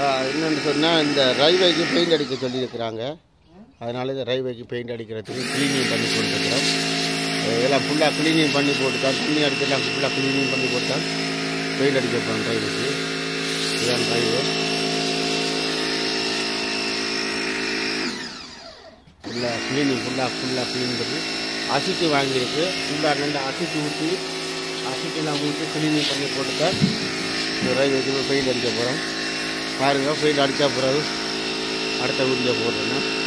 என்னென்னு சொன்னால் இந்த ரயில்வேக்கு பெயிண்ட் அடிக்க சொல்லியிருக்கிறாங்க அதனால இந்த ரயில்வேக்கு பெயிண்ட் அடிக்கிறதுக்கு க்ளீனிங் பண்ணி கொண்டிருக்கிறோம் அஹ் இதெல்லாம் ஃபுல்லாக க்ளீனிங் பண்ணி போட்டுதான் தண்ணி அடிக்கலாம் ஃபுல்லாக க்ளீனிங் பண்ணி போட்டுதான் பெயிண்ட் அடிக்க போகிறோம் ரயிலுக்கு இதுதான் ரயில்வே ஃபுல்லாக க்ளீனிங் ஃபுல்லாக ஃபுல்லாக க்ளீன் பண்ணி அசிட்டு வாங்கியிருக்கு ஃபுல்லாக நல்லா அசிட்டு ஊற்றி அசிட்டுலாம் ஊற்றி க்ளீனிங் பண்ணி போட்டு தான் இந்த ரயில்வேக்கு பெயிண்ட் அடிக்க போகிறோம் பாருங்கள் பெயிண்ட் அடித்தா பிறகு அடுத்த வீடியோ போடுறேன்னா